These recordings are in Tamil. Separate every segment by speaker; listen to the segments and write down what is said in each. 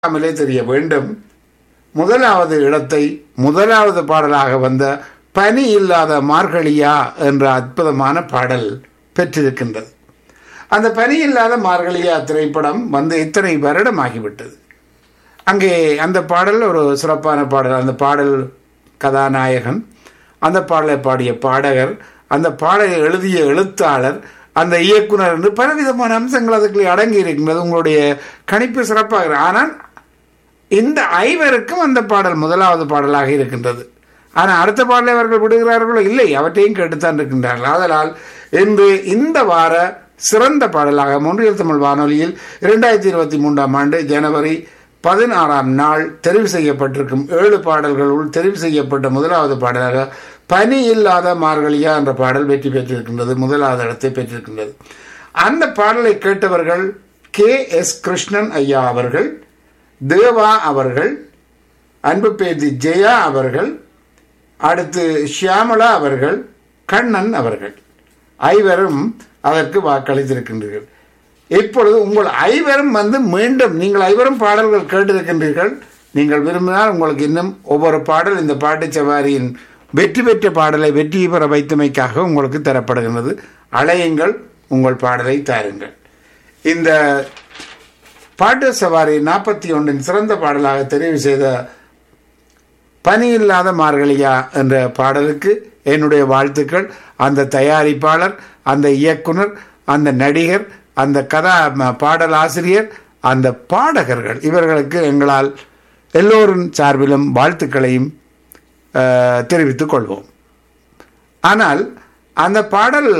Speaker 1: தெரியாமலே தெரிய வேண்டும் முதலாவது இடத்தை முதலாவது பாடலாக வந்த பனி இல்லாத மார்கழியா என்ற அற்புதமான பாடல் பெற்றிருக்கின்றது அந்த பனி இல்லாத மார்கழியா திரைப்படம் வந்து இத்தனை வருடம் ஆகிவிட்டது அங்கே அந்த பாடல் ஒரு சிறப்பான பாடல் அந்த பாடல் கதாநாயகன் அந்த பாடலை பாடிய பாடகர் அந்த பாடலை எழுதிய எழுத்தாளர் அந்த இயக்குனர் என்று பலவிதமான அம்சங்கள் அதுக்குள்ளே அடங்கி இருக்கின்றது உங்களுடைய கணிப்பு சிறப்பாக ஆனால் இந்த ஐவருக்கும் அந்த பாடல் முதலாவது பாடலாக இருக்கின்றது ஆனால் அடுத்த பாடலை அவர்கள் விடுகிறார்களோ இல்லை அவற்றையும் கேட்டுத்தான் இருக்கின்றார்கள் ஆதலால் இன்று இந்த வார சிறந்த பாடலாக மொன்றியல் தமிழ் வானொலியில் இரண்டாயிரத்தி இருபத்தி மூன்றாம் ஆண்டு ஜனவரி பதினாறாம் நாள் தெரிவு செய்யப்பட்டிருக்கும் ஏழு பாடல்களுள் தெரிவு செய்யப்பட்ட முதலாவது பாடலாக பனி இல்லாத மார்கழியா என்ற பாடல் வெற்றி பெற்றிருக்கின்றது முதலாவது இடத்தை பெற்றிருக்கின்றது அந்த பாடலை கேட்டவர்கள் கே எஸ் கிருஷ்ணன் ஐயா அவர்கள் தேவா அவர்கள் அன்பு பேத்தி ஜெயா அவர்கள் அடுத்து ஷியாமலா அவர்கள் கண்ணன் அவர்கள் ஐவரும் அதற்கு வாக்களித்திருக்கின்றீர்கள் இப்பொழுது உங்கள் ஐவரும் வந்து மீண்டும் நீங்கள் ஐவரும் பாடல்கள் கேட்டிருக்கின்றீர்கள் நீங்கள் விரும்பினால் உங்களுக்கு இன்னும் ஒவ்வொரு பாடல் இந்த பாட்டு சவாரியின் வெற்றி பெற்ற பாடலை வெற்றி பெற வைத்தமைக்காக உங்களுக்கு தரப்படுகின்றது அலையுங்கள் உங்கள் பாடலை தாருங்கள் இந்த பாட்டு சவாரி நாற்பத்தி ஒன்றின் சிறந்த பாடலாக தெரிவு செய்த பனி இல்லாத மார்கழியா என்ற பாடலுக்கு என்னுடைய வாழ்த்துக்கள் அந்த தயாரிப்பாளர் அந்த இயக்குனர் அந்த நடிகர் அந்த கதா பாடல் ஆசிரியர் அந்த பாடகர்கள் இவர்களுக்கு எங்களால் எல்லோரின் சார்பிலும் வாழ்த்துக்களையும் தெரிவித்துக் கொள்வோம் ஆனால் அந்த பாடல்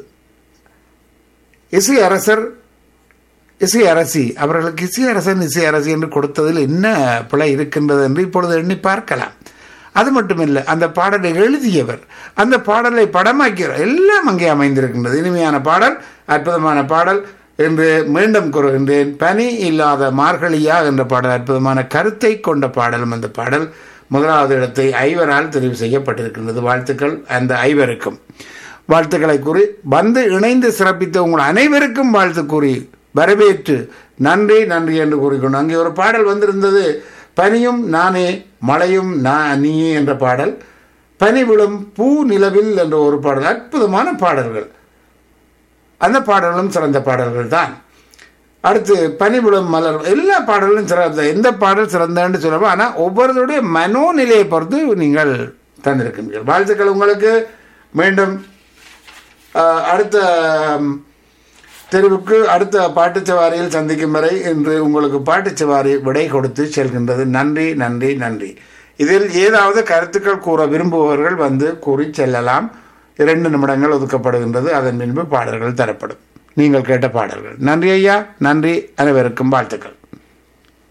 Speaker 1: இசை அரசர் இசை அரசி அவர்களுக்கு இசை அரசன் இசை அரசி என்று கொடுத்ததில் என்ன பிழை இருக்கின்றது என்று இப்பொழுது எண்ணி பார்க்கலாம் அது மட்டுமில்லை அந்த பாடலை எழுதியவர் அந்த பாடலை படமாக்கியவர் எல்லாம் அங்கே அமைந்திருக்கின்றது இனிமையான பாடல் அற்புதமான பாடல் என்று மீண்டும் கூறுகின்றேன் பனி இல்லாத மார்கழியா என்ற பாடல் அற்புதமான கருத்தை கொண்ட பாடலும் அந்த பாடல் முதலாவது இடத்தை ஐவரால் தெரிவு செய்யப்பட்டிருக்கின்றது வாழ்த்துக்கள் அந்த ஐவருக்கும் வாழ்த்துக்களை கூறி வந்து இணைந்து சிறப்பித்த உங்கள் அனைவருக்கும் வாழ்த்து கூறி வரவேற்று நன்றி நன்றி என்று கூறிக்கொண்டு அங்கே ஒரு பாடல் வந்திருந்தது பனியும் நானே மழையும் நான் நீயே என்ற பாடல் பனி விழும் பூ நிலவில் என்ற ஒரு பாடல் அற்புதமான பாடல்கள் அந்த பாடல்களும் சிறந்த பாடல்கள் தான் அடுத்து பனிவிழும் மலர் எல்லா பாடல்களும் சிறந்த எந்த பாடல் சிறந்தன்னு சொல்லவும் ஆனால் ஒவ்வொருத்தருடைய மனோநிலையை பொறுத்து நீங்கள் தந்திருக்கின்றீர்கள் வாழ்த்துக்கள் உங்களுக்கு மீண்டும் அடுத்த தெருவுக்கு அடுத்த பாட்டுச்சவாரியில் சந்திக்கும் வரை இன்று உங்களுக்கு பாட்டுச்சவாரி விடை கொடுத்து செல்கின்றது நன்றி நன்றி நன்றி இதில் ஏதாவது கருத்துக்கள் கூற விரும்புபவர்கள் வந்து கூறி செல்லலாம் இரண்டு நிமிடங்கள் ஒதுக்கப்படுகின்றது அதன் பின்பு பாடல்கள் தரப்படும் நீங்கள் கேட்ட பாடல்கள் நன்றி ஐயா நன்றி அனைவருக்கும் வாழ்த்துக்கள்